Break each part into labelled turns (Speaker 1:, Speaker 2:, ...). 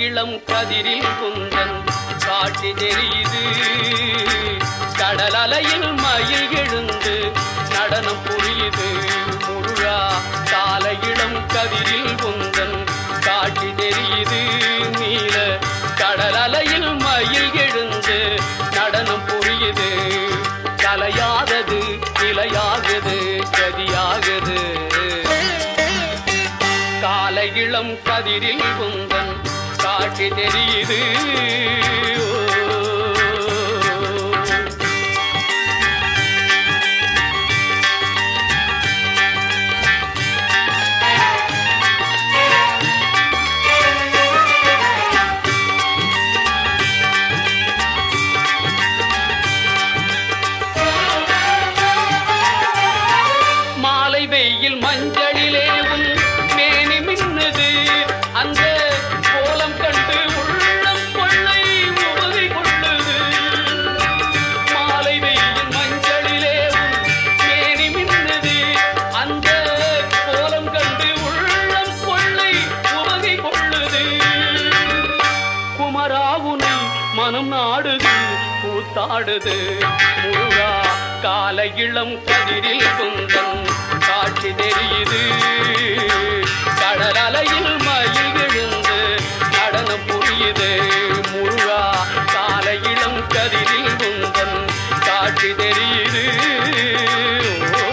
Speaker 1: இளம் கதிரில் குந்தன் காட்சி தெரியுது கடல் அலையில் மயில் எழுந்து நடனம் புரியுது முருகா கால இளம் கதிரில் குந்தன் காட்சி தெரியுது நீல கடல் அலையில் மயில் எழுந்து நடனம் புரியுது கலையாதது நிலையாகுது கதியாகுது காலை இளம் கதிரில் குந்தன் காட்சி தெரியுது மாலை வெயில் மஞ்சளிலே உன் மேனி மின்னுது அந்த கோலம் கண்டு உள்ளம் கொள்ளை உபதி கொள்ளுது மாலை வெயில் மஞ்சளிலே உன் மேனி மின்னுது அந்த கோலம் கண்டு உள்ளம் கொள்ளை உபதி கொள்ளுது குமராவுனை மனம் நாடுது கூத்தாடுது முருகா கால இளம் கதிரில் குந்தன் காட்சி தெரியுது கடல் அலையில் மயில் எழுந்து நடனம் புரியுது முருகா கால இளம் கதிரில் குந்தன் காட்சி தெரியுது ஓ.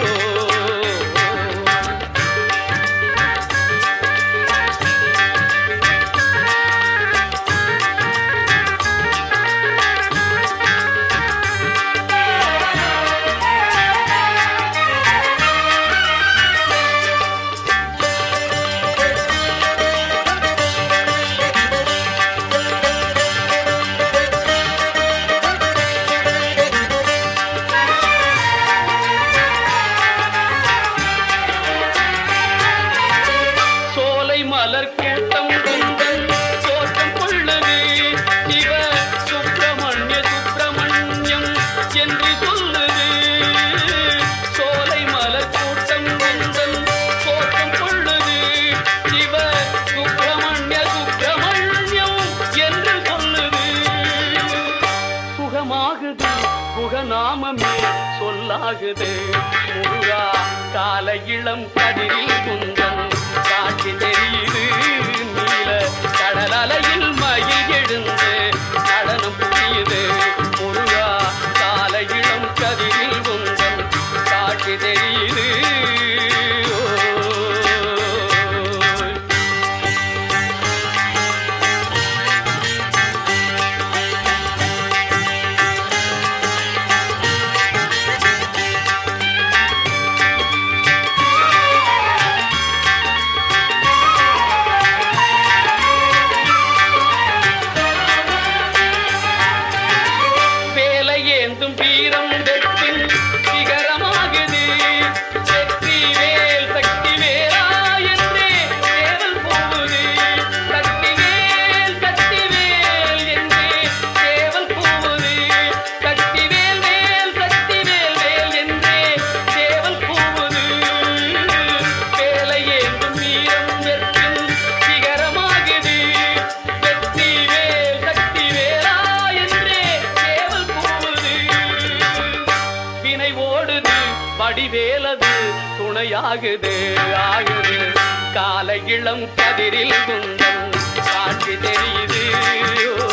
Speaker 1: சோலை மலர் கூட்டம் குந்தன் தோற்றம் கொள்ளுது சிவ சுப்பிரமணிய சுப்பிரமணியம் என்று சொல்லுது சோலை மலர் கூட்டம் குந்தன் தோற்றம் கொள்ளுது சிவ சுப்பிரமணிய சுப்பிரமணியம் என்று சொல்லுது சுகமாகுது புகநாமமே சொல்லாகுது முருகா கால இளம் கதிரில் குந்தன் காட்சி தெரியுது நீல கடல் அலையில் மயில் எழுந்து நடனம் புரியுது முருகா கால இளம் கதிரில் குந்தன் காட்சி தெரியுது ஓ. வேலை ஏந்தும் வீரம் வெற்றின் சிகரமாகுது வெற்றி வேல் சக்தி வேலா என்றே தேவல் போகுது சக்தி வேல் சக்தி வேல் என்றே தேவல் போகுது சக்தி வேல் வேல் சக்தி வேல் வேல் என்றே தேவல் போகுது வேலை ஏந்தும் வீரம் வெற்றின் சிகரமாகுது வெற்றி வேல் சக்தி வேலா என்றே தேவல் போகுது வினை ஓடுது வடிவேலது துணையாகுது ஆகுது கால இளம் கதிரில் குந்தன் காட்சி தெரியுது ஓ